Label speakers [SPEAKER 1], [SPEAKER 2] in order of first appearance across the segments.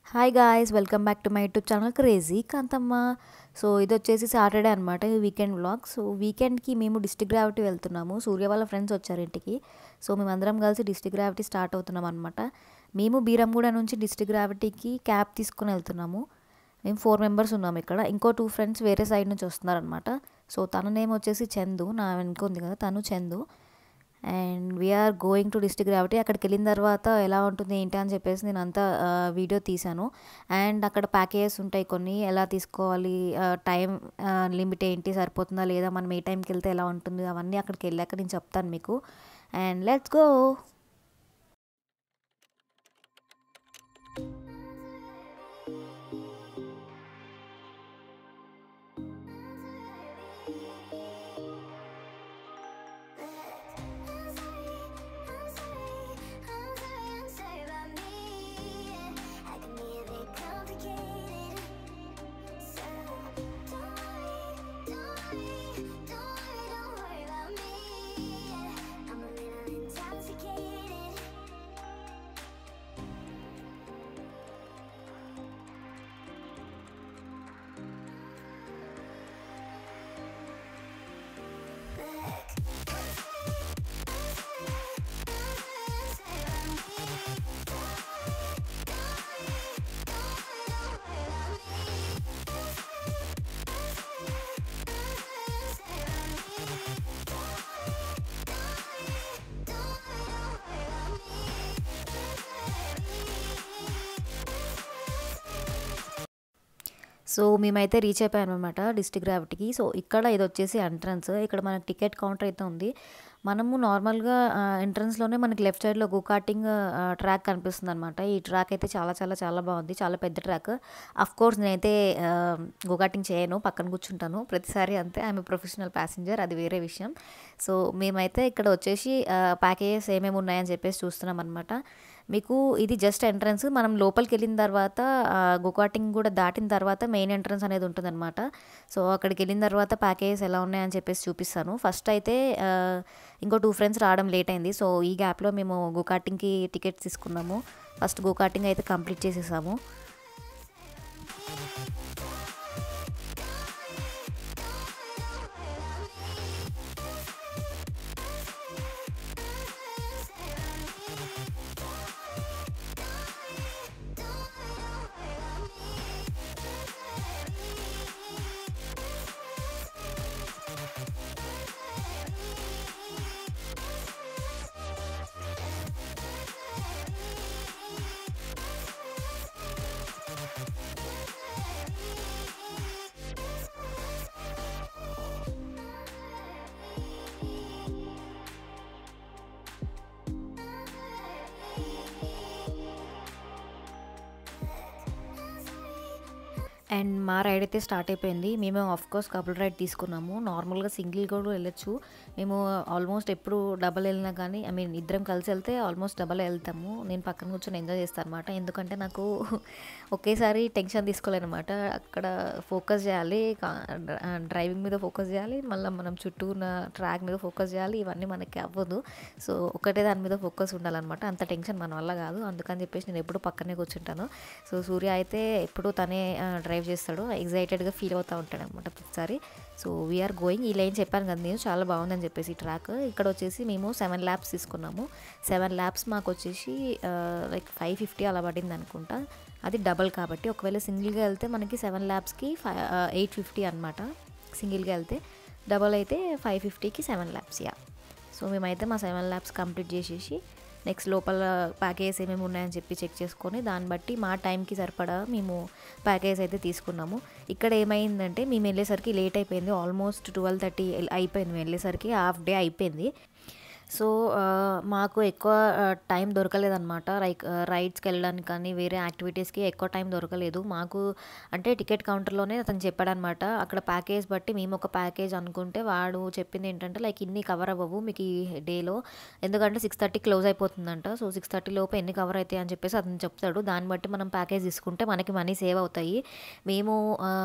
[SPEAKER 1] Hi guys welcome back to my YouTube channel crazy Kanthamma so ఇది వచ్చేసి Saturday అనమాట weekend vlog so వీకెండ్కి మేము district gravity వెళ్తున్నాము సూర్య వాళ్ళ ఫ్రెండ్స్ వచ్చారు ఇంటికి సో మేమందరం కలిసి డిస్ట్రిక్ట్ గ్రావిటీ స్టార్ట్ అవుతున్నాం అనమాట మేము బీరంగూడ నుంచి డిస్ట్రిక్ట్ గ్రావిటీకి క్యాబ్ తీసుకుని వెళ్తున్నాము మేము ఫోర్ మెంబర్స్ ఉన్నాము ఇక్కడ ఇంకో టూ ఫ్రెండ్స్ వేరే సైడ్ నుంచి వస్తున్నారనమాట సో తన నేమ్ వచ్చేసి చందు నా వెనుక ఉంది కదా తను Chandu and we're going to District Gravity అక్కడికి వెళ్ళిన తర్వాత ఎలా ఉంటుంది ఏంటి అని చెప్పేసి నేను అంతా వీడియో తీశాను అండ్ అక్కడ ప్యాకేజెస్ ఉంటాయి కొన్ని ఎలా తీసుకోవాలి టైం లిమిట్ ఏంటి సరిపోతుందా లేదా మనం ఏ టైంకి వెళ్తే ఎలా ఉంటుంది అవన్నీ అక్కడికి వెళ్ళాక నేను చెప్తాను మీకు అండ్ లెట్స్ గో సో మేమైతే రీచ్ అయిపోయాం అనమాట డిస్ట్రిక్ట్ గ్రావిటీకి సో ఇక్కడ ఇది వచ్చేసి ఎంట్రన్స్ ఇక్కడ మనకి టికెట్ కౌంటర్ అయితే ఉంది మనము నార్మల్గా ఎంట్రన్స్లోనే మనకి లెఫ్ట్ సైడ్లో గోకాటింగ్ ట్రాక్ కనిపిస్తుంది అనమాట ఈ ట్రాక్ అయితే చాలా చాలా చాలా బాగుంది చాలా పెద్ద ట్రాక్ అఫ్ కోర్స్ నేనైతే గోకాటింగ్ చేయను పక్కన కూర్చుంటాను ప్రతిసారి అంతే ఐఎమ్ ప్రొఫెషనల్ ప్యాసింజర్ అది వేరే విషయం సో మేమైతే ఇక్కడ వచ్చేసి ప్యాకేజెస్ ఏమేమి ఉన్నాయని చెప్పేసి చూస్తున్నాం అనమాట మీకు ఇది జస్ట్ ఎంట్రన్స్ మనం లోపలికి వెళ్ళిన తర్వాత గోకాటింగ్ కూడా దాటిన తర్వాత మెయిన్ ఎంట్రన్స్ అనేది ఉంటుందన్నమాట సో అక్కడికి వెళ్ళిన తర్వాత ప్యాకేజెస్ ఎలా ఉన్నాయని చెప్పేసి చూపిస్తాను ఫస్ట్ అయితే ఇంకో టూ ఫ్రెండ్స్ రావడం లేట్ అయింది సో ఈ గ్యాప్లో మేము గోకాటింగ్కి టికెట్స్ తీసుకున్నాము ఫస్ట్ గోకాటింగ్ అయితే కంప్లీట్ చేసేసాము అండ్ మా రైడ్ అయితే స్టార్ట్ అయిపోయింది మేము ఆఫ్ కోర్స్ కపుల్ రైడ్ తీసుకున్నాము నార్మల్గా సింగిల్ కూడా వెళ్ళొచ్చు మేము ఆల్మోస్ట్ ఎప్పుడు డబల్ వెళ్ళినా కానీ ఐ మీన్ ఇద్దరం కలిసి వెళ్తే ఆల్మోస్ట్ డబల్ వెళ్తాము నేను పక్కన కూర్చొని ఎంజాయ్ చేస్తాను అనమాట ఎందుకంటే నాకు ఒకేసారి టెన్షన్ తీసుకోలేనమాట అక్కడ ఫోకస్ చేయాలి డ్రైవింగ్ మీద ఫోకస్ చేయాలి మళ్ళీ మనం చుట్టూ ఉన్న ట్రాక్ మీద ఫోకస్ చేయాలి ఇవన్నీ మనకి అవ్వదు సో ఒకటే దాని మీద ఫోకస్ ఉండాలన్నమాట అంత టెన్షన్ మన వల్ల కాదు అందుకని చెప్పేసి నేను ఎప్పుడు పక్కనే కూర్చుంటాను సో సూర్య అయితే ఎప్పుడు తనే డ్రైవ్ చేస్తాడు ఎగ్జైటెడ్గా ఫీల్ అవుతూ ఉంటాడు అనమాట ప్రతిసారి సో వీఆర్ గోయింగ్ ఈ లైన్ చెప్పాను కదా నేను చాలా బాగుందని చెప్పేసి ట్రాక్ ఇక్కడ వచ్చేసి మేము సెవెన్ ల్యాబ్స్ తీసుకున్నాము సెవెన్ ల్యాబ్స్ మాకు వచ్చేసి లైక్ ఫైవ్ ఫిఫ్టీ అలా పడింది అనుకుంటా అది డబల్ కాబట్టి ఒకవేళ సింగిల్గా వెళ్తే మనకి సెవెన్ ల్యాబ్స్కి ఫైవ్ ఎయిట్ ఫిఫ్టీ అనమాట సింగిల్గా వెళ్తే డబల్ అయితే ఫైవ్ ఫిఫ్టీకి సెవెన్ ల్యాబ్స్ యా సో మేమైతే మా సెవెన్ ల్యాబ్స్ కంప్లీట్ చేసేసి నెక్స్ట్ లోపల ప్యాకేజెస్ ఏమేమి ఉన్నాయని చెప్పి చెక్ చేసుకొని దాన్ని బట్టి మా టైంకి సరిపడా మేము ప్యాకేజ్ అయితే తీసుకున్నాము ఇక్కడ ఏమైందంటే మేము వెళ్ళేసరికి లేట్ అయిపోయింది ఆల్మోస్ట్ ట్వెల్వ్ థర్టీ అయిపోయింది వెళ్ళేసరికి హాఫ్ డే అయిపోయింది సో మాకు ఎక్కువ టైం దొరకలేదన్నమాట లైక్ రైడ్స్కి వెళ్ళడానికి కానీ వేరే యాక్టివిటీస్కి ఎక్కువ టైం దొరకలేదు మాకు అంటే టికెట్ కౌంటర్లోనే అతను చెప్పాడనమాట అక్కడ ప్యాకేజ్ బట్టి మేము ఒక ప్యాకేజ్ అనుకుంటే వాడు చెప్పింది ఏంటంటే లైక్ ఇన్ని కవర్ అవ్వవు మీకు ఈ డేలో ఎందుకంటే సిక్స్ థర్టీ క్లోజ్ అయిపోతుందంట సో సిక్స్ థర్టీ లోపు ఎన్ని కవర్ అవుతాయి అని చెప్పేసి అతను చెప్తాడు దాన్ని బట్టి మనం ప్యాకేజ్ తీసుకుంటే మనకి మనీ సేవ్ అవుతాయి మేము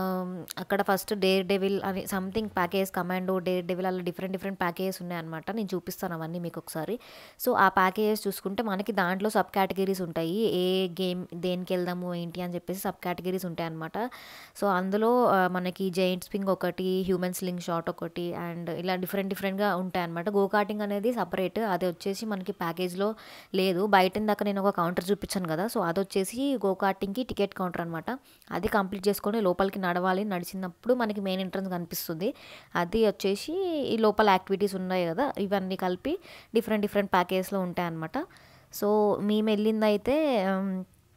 [SPEAKER 1] అక్కడ ఫస్ట్ డేర్ డెవిల్ అని something package commando Daredevil అలా డిఫరెంట్ డిఫరెంట్ ప్యాకేజెస్ ఉన్నాయన్నమాట నేను చూపిస్తాను అవన్నీ అన్నీ మీకు ఒకసారి సో ఆ ప్యాకేజెస్ చూసుకుంటే మనకి దాంట్లో సబ్ కేటగిరీస్ ఉంటాయి ఏ గేమ్ దేనికి వెళ్దాము ఏంటి అని చెప్పేసి సబ్ కేటగిరీస్ ఉంటాయి అనమాట సో అందులో ఆ, మనకి జైంట్ స్పింగ్ ఒకటి హ్యూమన్ స్లింగ్ షాట్ ఒకటి అండ్ ఇలా డిఫరెంట్ డిఫరెంట్గా ఉంటాయి అనమాట గో కార్టింగ్ అనేది సపరేట్ అది వచ్చేసి మనకి ప్యాకేజ్లో లేదు బయట ఇందాక నేను ఒక కౌంటర్ చూపించాను కదా సో అది వచ్చేసి గో కార్టింగ్కి టికెట్ కౌంటర్ అనమాట అది కంప్లీట్ చేసుకొని లోపలికి నడవాలి నడిచినప్పుడు మనకి మెయిన్ ఎంట్రన్స్ కనిపిస్తుంది అది వచ్చేసి ఈ లోపల యాక్టివిటీస్ ఉన్నాయి కదా ఇవన్నీ కలిపి డిఫరెంట్ డిఫరెంట్ ప్యాకేజ్లో ఉంటాయి అనమాట సో మేము వెళ్ళిందైతే ఉమ్,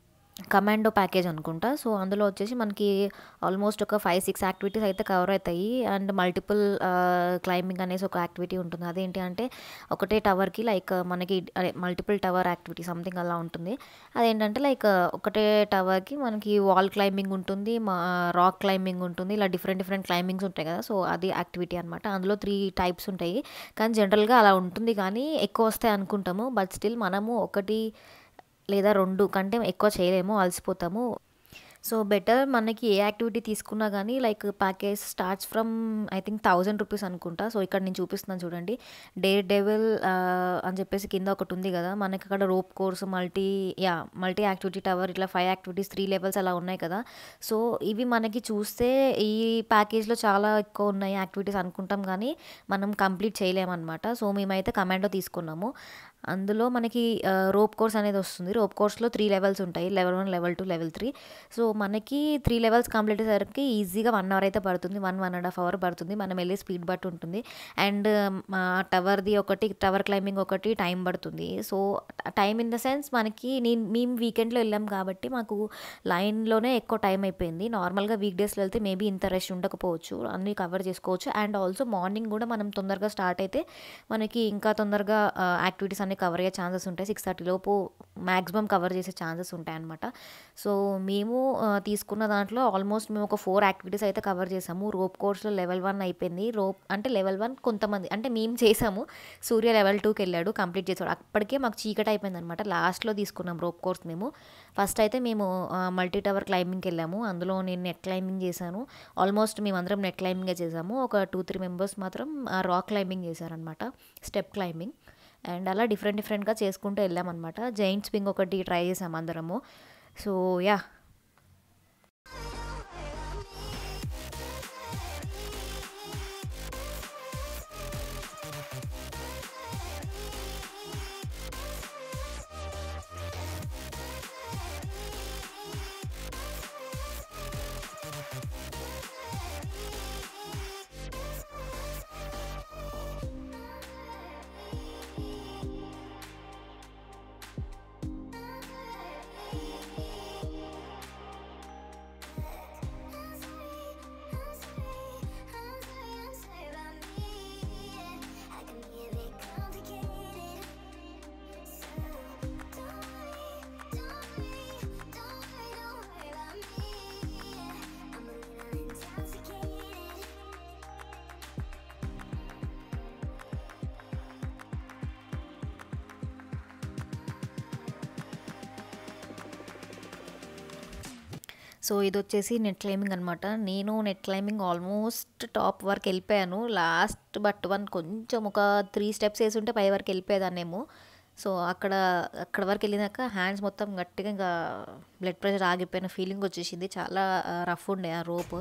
[SPEAKER 1] కమాండో ప్యాకేజ్ అనుకుంటా సో అందులో వచ్చేసి మనకి ఆల్మోస్ట్ ఒక ఫైవ్ సిక్స్ యాక్టివిటీస్ అయితే కవర్ అవుతాయి అండ్ మల్టిపుల్ క్లైంబింగ్ అనేసి ఒక యాక్టివిటీ ఉంటుంది అదేంటి అంటే ఒకటే టవర్కి లైక్ మనకి అదే మల్టిపుల్ టవర్ యాక్టివిటీ సంథింగ్ అలా ఉంటుంది అదేంటంటే లైక్ ఒకటే టవర్కి మనకి వాల్ క్లైంబింగ్ ఉంటుంది మా రాక్ క్లైంబింగ్ ఉంటుంది ఇలా డిఫరెంట్ డిఫరెంట్ క్లైంబింగ్స్ ఉంటాయి కదా సో అది యాక్టివిటీ అనమాట అందులో త్రీ టైప్స్ ఉంటాయి కానీ జనరల్గా అలా ఉంటుంది కానీ ఎక్కువ వస్తాయి అనుకుంటాము బట్ స్టిల్ మనము ఒకటి లేదా రెండు కంటే ఎక్కువ చేయలేము అలసిపోతాము సో బెటర్ మనకి ఏ యాక్టివిటీ తీసుకున్నా కానీ like package starts from I think thousand rupees అనుకుంటా సో ఇక్కడ నేను చూపిస్తున్నాను చూడండి డే డెవిల్ అని చెప్పేసి కింద ఒకటి ఉంది కదా మనకి అక్కడ rope course multi yeah multi activity tower ఇట్లా ఫైవ్ యాక్టివిటీస్ త్రీ లెవెల్స్ అలా ఉన్నాయి కదా సో ఇవి మనకి చూస్తే ఈ ప్యాకేజ్లో చాలా ఎక్కువ ఉన్నాయి యాక్టివిటీస్ అనుకుంటాం కానీ మనం కంప్లీట్ చేయలేమన్నమాట సో మేమైతే కమాండో తీసుకున్నాము అందులో మనకి రోప్ కోర్స్ అనేది వస్తుంది రోప్ కోర్స్లో త్రీ లెవెల్స్ ఉంటాయి level one level two level three so మనకి త్రీ లెవెల్స్ కంప్లీట్ అయ్యేసరికి ఈజీగా వన్ అవర్ అయితే పడుతుంది one one and half hour పడుతుంది మనం వెళ్ళే స్పీడ్ బట్టి ఉంటుంది అండ్ మా టవర్ది ఒకటి టవర్ క్లైంబింగ్ ఒకటి టైం పడుతుంది so time in the sense మనకి నేను మేము వీకెండ్లో వెళ్ళాం కాబట్టి మాకు లైన్లోనే ఎక్కువ టైం అయిపోయింది నార్మల్గా వీక్ డేస్లో వెళ్తే మేబీ ఇంత రష్ ఉండకపోవచ్చు అన్నీ కవర్ చేసుకోవచ్చు అండ్ ఆల్సో మార్నింగ్ కూడా మనం తొందరగా స్టార్ట్ అయితే మనకి ఇంకా తొందరగా యాక్టివిటీస్ అన్ని కవర్ అయ్యే ఛాన్సెస్ ఉంటాయి సిక్స్ థర్టీ లోపు మ్యాక్సిమం కవర్ చేసే ఛాన్సెస్ ఉంటాయి అనమాట సో మేము ఆ, తీసుకున్న దాంట్లో ఆల్మోస్ట్ మేము ఒక ఫోర్ యాక్టివిటీస్ అయితే కవర్ చేసాము రోప్ కోర్స్లో లెవెల్ వన్ అయిపోయింది రోప్ అంటే లెవెల్ వన్ కొంతమంది అంటే మేము చేసాము సూర్య లెవెల్ టూకి వెళ్ళాడు కంప్లీట్ చేసాడు అప్పటికే మాకు చీకటి అయిపోయింది అనమాట లాస్ట్లో తీసుకున్నాం రోప్ కోర్స్ మేము ఫస్ట్ అయితే మేము మల్టీ టవర్ క్లైంబింగ్కి వెళ్ళాము అందులో నేను నెట్ క్లైంబింగ్ చేశాను ఆల్మోస్ట్ మేమందరం నెట్ క్లైంబింగే చేసాము ఒక టూ త్రీ మెంబర్స్ మాత్రం రాక్ క్లైంబింగ్ చేశారనమాట స్టెప్ క్లైంబింగ్ అండ్ అలా డిఫరెంట్ డిఫరెంట్గా చేసుకుంటూ వెళ్ళామన్నమాట జైంట్ స్వింగ్ ఒకటి ట్రై చేసాం అందరము సో యా సో ఇది వచ్చేసి నెట్ క్లైంబింగ్ అనమాట నేను నెట్ క్లైంబింగ్ ఆల్మోస్ట్ టాప్ వరకు వెళ్ళిపోయాను లాస్ట్ బట్ వన్ కొంచెం ఒక త్రీ స్టెప్స్ వేసి ఉంటే పై వరకు వెళ్ళిపోయేదాన్నేమో సో అక్కడ అక్కడ వరకు వెళ్ళినాక హ్యాండ్స్ మొత్తం గట్టిగా ఇంకా బ్లడ్ ప్రెషర్ ఆగిపోయిన ఫీలింగ్ వచ్చేసింది చాలా రఫ్ ఉండే ఆ రోప్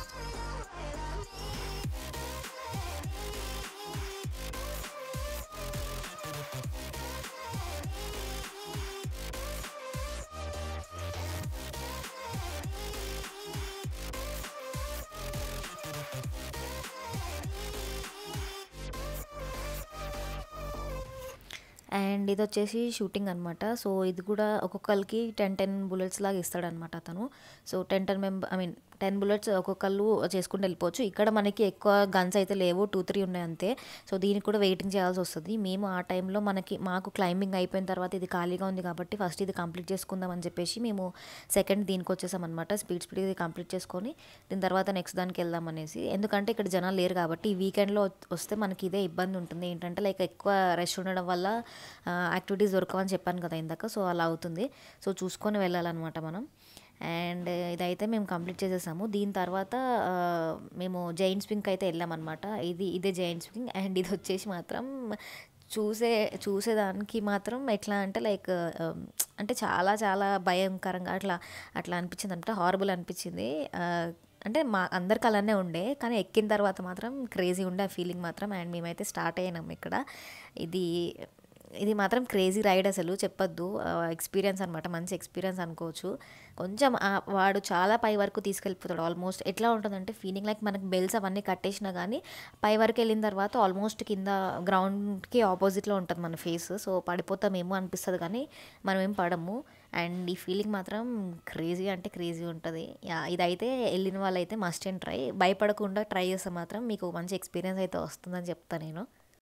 [SPEAKER 1] అండ్ ఇది వచ్చేసి షూటింగ్ అనమాట సో ఇది కూడా ఒక్కొక్కరికి టెన్ టెన్ బుల్లెట్స్ లాగా ఇస్తాడనమాట అతను so ten ten member I mean ten bullets ఒక్కొక్కళ్ళు చేసుకుంటూ వెళ్ళిపోవచ్చు ఇక్కడ మనకి ఎక్కువ గన్స్ అయితే లేవు టూ త్రీ ఉన్నాయి అంతే సో దీనికి కూడా వెయిటింగ్ చేయాల్సి వస్తుంది మేము ఆ టైంలో మనకి మాకు క్లైంబింగ్ అయిపోయిన తర్వాత ఇది ఖాళీగా ఉంది కాబట్టి ఫస్ట్ ఇది కంప్లీట్ చేసుకుందాం అని చెప్పేసి మేము సెకండ్ దీనికి వచ్చేసాం అనమాట స్పీడ్ స్పీడ్ ఇది కంప్లీట్ చేసుకొని దీని తర్వాత నెక్స్ట్ దానికి వెళ్దాం అనేసి ఎందుకంటే ఇక్కడ జనాలు లేరు కాబట్టి ఈ వీకెండ్లో వస్తే మనకి ఇదే ఇబ్బంది ఉంటుంది ఏంటంటే లైక్ ఎక్కువ రష్ ఉండడం వల్ల యాక్టివిటీస్ దొరకవని చెప్పాను కదా ఇందాక సో అలా అవుతుంది సో చూసుకొని వెళ్ళాలన్నమాట మనం అండ్ ఇదైతే మేము కంప్లీట్ చేసేసాము దీని తర్వాత ఆ, మేము జైంట్ స్వింగ్కి అయితే వెళ్ళామన్నమాట ఇది ఇదే జైంట్ స్వింగ్ అండ్ ఇది వచ్చేసి మాత్రం చూసే చూసేదానికి మాత్రం ఎట్లా అంటే లైక్ అంటే చాలా చాలా భయంకరంగా అట్లా అట్లా అనిపించింది అంటే హారబుల్ అనిపించింది ఆ, అంటే మా అందరికి అలానే ఉండే కానీ ఎక్కిన తర్వాత మాత్రం క్రేజీ ఉండే ఆ ఫీలింగ్ మాత్రం అండ్ మేమైతే స్టార్ట్ అయినాం ఇక్కడ ఇది ఇది మాత్రం క్రేజీ రైడ్ అసలు చెప్పొద్దు ఎక్స్పీరియన్స్ అనమాట మంచి ఎక్స్పీరియన్స్ అనుకోవచ్చు కొంచెం ఆ వాడు చాలా పై వరకు తీసుకెళ్ళిపోతాడు ఆల్మోస్ట్ ఎట్లా ఉంటుందంటే ఫీలింగ్ లైక్ మనకి బెల్స్ అవన్నీ కట్టేసినా కానీ పై వరకు వెళ్ళిన తర్వాత ఆల్మోస్ట్ కింద గ్రౌండ్కి ఆపోజిట్లో ఉంటుంది మన ఫేస్ సో పడిపోతామేమో అనిపిస్తుంది కానీ మనం ఏం పడము అండ్ ఈ ఫీలింగ్ మాత్రం క్రేజీ అంటే క్రేజీ ఉంటుంది యా ఇదైతే వెళ్ళిన వాళ్ళైతే మస్ట్ అండ్ ట్రై భయపడకుండా ట్రై చేస్తే మాత్రం మీకు మంచి ఎక్స్పీరియన్స్ అయితే వస్తుందని చెప్తాను నేను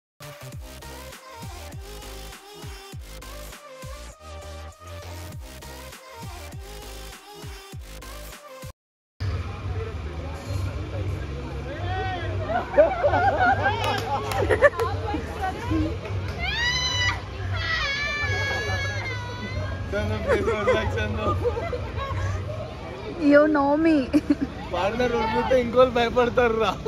[SPEAKER 2] యూ నో మీ
[SPEAKER 3] పార్ట్నర్ ఉంటుంటే ఇంకోళ్ళు భయపడతారు రా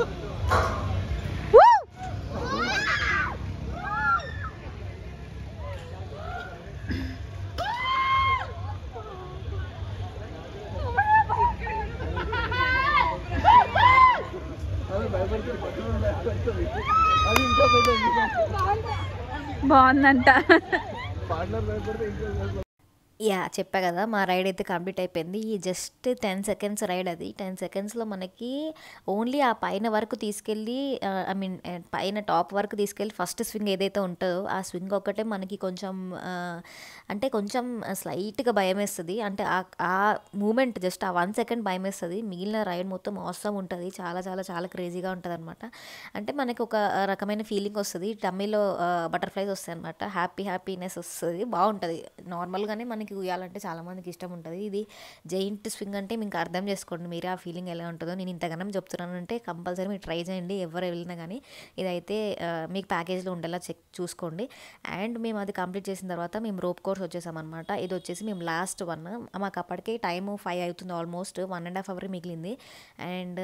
[SPEAKER 3] అది భయపడతారు పక్కన భయపడతారు అది ఇంకా పెద్ద
[SPEAKER 2] బాగుందంట
[SPEAKER 3] పార్ట్నర్ భయపడితే ఇంకా భయపడతారు
[SPEAKER 1] యా చెప్పా కదా మా రైడ్ అయితే కంప్లీట్ అయిపోయింది ఈ జస్ట్ టెన్ సెకండ్స్ రైడ్ అది టెన్ సెకండ్స్లో మనకి ఓన్లీ ఆ పైన వరకు తీసుకెళ్ళి ఐ మీన్ పైన టాప్ వరకు తీసుకెళ్ళి ఫస్ట్ స్వింగ్ ఏదైతే ఉంటుందో ఆ స్వింగ్ ఒక్కటే మనకి కొంచెం ఆ, అంటే కొంచెం స్లైట్గా భయం వేస్తుంది అంటే ఆ ఆ మూమెంట్ జస్ట్ ఆ వన్ సెకండ్ భయం వేస్తుంది మిగిలిన రైడ్ మొత్తం అవసరం ఉంటుంది చాలా చాలా చాలా క్రేజీగా ఉంటుంది అనమాట అంటే మనకి ఒక రకమైన ఫీలింగ్ వస్తుంది టమ్మీలో బటర్ఫ్లైస్ వస్తాయి అనమాట హ్యాపీ హ్యాపీనెస్ వస్తుంది బాగుంటుంది నార్మల్గానే మనకి ఉయ్యాలంటే చాలామందికి ఇష్టం ఉంటుంది ఇది జైంట్ స్వింగ్ అంటే మీకు అర్థం చేసుకోండి మీరే ఆ ఫీలింగ్ ఎలా ఉంటుందో నేను ఇంతగానం చెప్తున్నానంటే కంపల్సరీ మీరు ట్రై చేయండి ఎవరు వెళ్ళినా కానీ ఇదైతే ఆ, మీకు ప్యాకేజ్లో ఉండేలా చెక్ చూసుకోండి అండ్ మేము అది కంప్లీట్ చేసిన తర్వాత మేము రోప్ కోర్స్ వచ్చేసామన్నమాట ఇది వచ్చేసి మేము లాస్ట్ వన్ మాకు అప్పటికే టైము ఫైవ్ అవుతుంది almost one and half hour మిగిలింది అండ్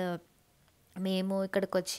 [SPEAKER 1] మేము ఇక్కడికి వచ్చి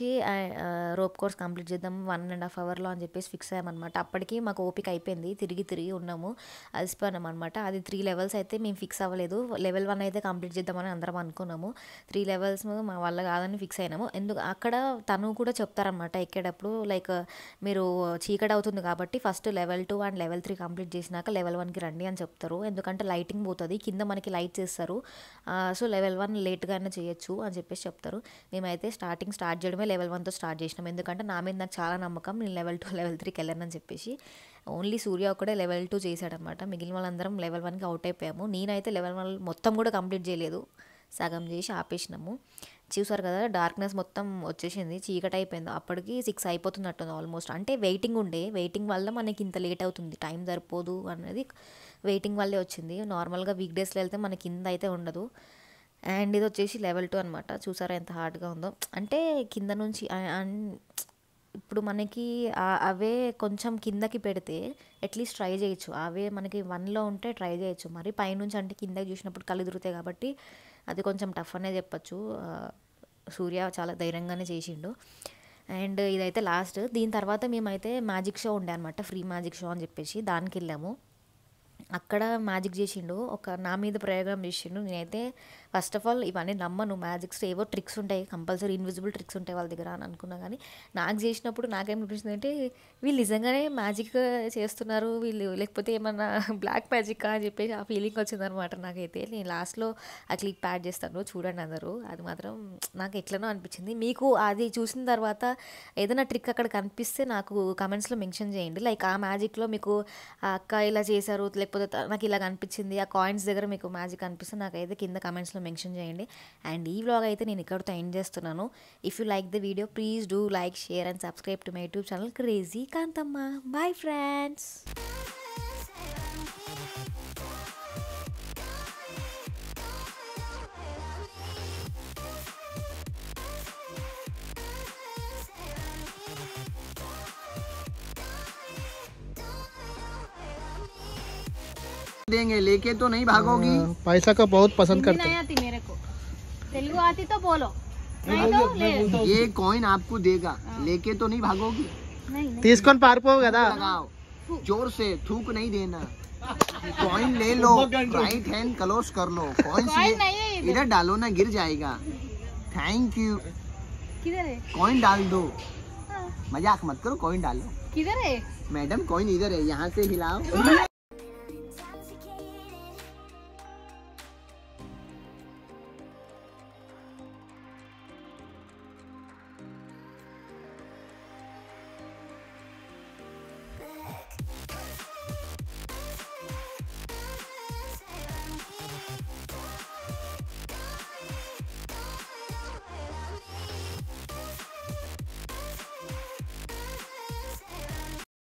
[SPEAKER 1] రోప్ కోర్స్ కంప్లీట్ చేద్దాం వన్ అండ్ హాఫ్ అవర్లో అని చెప్పేసి ఫిక్స్ అయ్యామన్నమాట అప్పటికి మాకు ఓపిక అయిపోయింది తిరిగి తిరిగి ఉన్నాము అలసిపోయాం అనమాట అది త్రీ లెవెల్స్ అయితే మేము ఫిక్స్ అవ్వలేదు లెవెల్ వన్ అయితే కంప్లీట్ చేద్దామని అందరం అనుకున్నాము త్రీ లెవెల్స్ మా వల్ల కాదని ఫిక్స్ అయినాము ఎందుకు అక్కడ తను కూడా చెప్తారనమాట ఎక్కేటప్పుడు లైక్ మీరు చీకటి అవుతుంది కాబట్టి first level two and level three complete చేసినాక లెవెల్ వన్కి రండి అని చెప్తారు ఎందుకంటే లైటింగ్ పోతుంది కింద మనకి లైట్స్ ఇస్తారు సో లెవెల్ వన్ లేట్గానే చేయొచ్చు అని చెప్పేసి చెప్తారు మేమైతే స్టార్టింగ్ స్టార్ట్ చేయడమే లెవెల్ వన్తో స్టార్ట్ చేసినాం ఎందుకంటే నా మీద నాకు చాలా నమ్మకం నేను లెవెల్ టూ లెవెల్ త్రీకి వెళ్ళానని చెప్పేసి ఓన్లీ సూర్య ఒక్కడే లెవెల్ టూ చేశాడనమాట మిగిలిన వాళ్ళందరం లెవెల్ వన్కి అవుట్ అయిపోయాము నేనైతే లెవెల్ వన్ మొత్తం కూడా కంప్లీట్ చేయలేదు సగం చేసి ఆపేసినాము చూసారు కదా డార్క్నెస్ మొత్తం వచ్చేసింది చీకటి అయిపోయింది అప్పటికి సిక్స్ అయిపోతున్నట్టుంది ఆల్మోస్ట్ అంటే వెయిటింగ్ ఉండే వెయిటింగ్ వల్ల మనకి ఇంత లేట్ అవుతుంది టైం సరిపోదు అన్నది వెయిటింగ్ వల్లే వచ్చింది నార్మల్గా వీక్ డేస్లో వెళ్తే మనకి కింద అయితే ఉండదు అండ్ ఇది వచ్చేసి లెవెల్ టూ అనమాట చూసారా ఎంత హార్డ్గా ఉందో అంటే కింద నుంచి ఆ- అన్- ఇప్పుడు మనకి ఆ- అవే కొంచెం కిందకి పెడితే అట్లీస్ట్ ట్రై చేయొచ్చు అవే మనకి వన్లో ఉంటే ట్రై చేయొచ్చు మరి పైనుంచి అంటే కిందకి చూసినప్పుడు కళ్ళు తిరుగుతాయి కాబట్టి అది కొంచెం టఫ్ అనే చెప్పచ్చు ఆ, సూర్య చాలా ధైర్యంగానే చేసిండు అండ్ ఇదైతే లాస్ట్ దీని తర్వాత మేమైతే మ్యాజిక్ షో ఉండే అనమాట ఫ్రీ మ్యాజిక్ షో అని చెప్పేసి దానికి వెళ్ళాము అక్కడ మ్యాజిక్ చేసిండు ఒక నా మీద ప్రయోగం చేసిండు నేనైతే ఫస్ట్ ఆఫ్ ఆల్ ఇవన్నీ నమ్మను మ్యాజిక్స్ ఏవో ట్రిక్స్ ఉంటాయి కంపల్సరీ ఇన్విజిబుల్ ట్రిక్స్ ఉంటాయి వాళ్ళ దగ్గర అని అనుకున్నా కానీ నాకు చేసినప్పుడు నాకేం అనిపిస్తుంది అంటే వీళ్ళు నిజంగానే మ్యాజిక్ చేస్తున్నారు వీళ్ళు లేకపోతే ఏమన్నా బ్లాక్ మ్యాజిక్ అని చెప్పేసి ఆ ఫీలింగ్ వచ్చిందనమాట నాకైతే నేను లాస్ట్లో ఆ క్లిప్ యాడ్ చేస్తాను చూడండి అందరూ అది మాత్రం నాకు ఎట్లనో అనిపించింది మీకు అది చూసిన తర్వాత ఏదైనా ట్రిక్ అక్కడ కనిపిస్తే నాకు కమెంట్స్లో మెన్షన్ చేయండి లైక్ ఆ మ్యాజిక్లో మీకు ఆ అక్క ఇలా చేశారు లేకపోతే త- నాకు ఇలా కనిపించింది ఆ కాయిన్స్ దగ్గర మీకు మ్యాజిక్ అనిపిస్తే నాకైతే కింద కమెంట్స్లో మెన్షన్ చేయండి అండ్ ఈ వ్లాగ్ అయితే నేను ఇక్కడితో ఎండ్ చేస్తున్నాను if you like the video please do like share and subscribe to my YouTube channel crazy Kanthamma bye friends
[SPEAKER 3] देंगे लेके तो नहीं भागोगी
[SPEAKER 4] पैसा का बहुत पसंद
[SPEAKER 2] हिंदी
[SPEAKER 4] करते
[SPEAKER 2] नहीं
[SPEAKER 4] हैं
[SPEAKER 2] आती मेरे को तेलुगु आती तो बोलो नहीं तो ले
[SPEAKER 3] ये कॉइन आपको देगा लेके तो नहीं भागोगी
[SPEAKER 2] नहीं नहीं
[SPEAKER 4] తీసుకొని పారిపోవు కదా
[SPEAKER 3] लगाओ जोर से थूक नहीं देना कॉइन ले लो राइट हैंड क्लोज कर लो कॉइन
[SPEAKER 2] Coin नहीं है इधर।
[SPEAKER 3] इधर डालो ना गिर जाएगा थैंक यू
[SPEAKER 2] किधर है
[SPEAKER 3] कॉइन डाल दो
[SPEAKER 2] हाँ,
[SPEAKER 3] मजाक मत करो कॉइन डालो
[SPEAKER 2] किधर है
[SPEAKER 3] मैडम कॉइन इधर है यहाँ से हिलाओ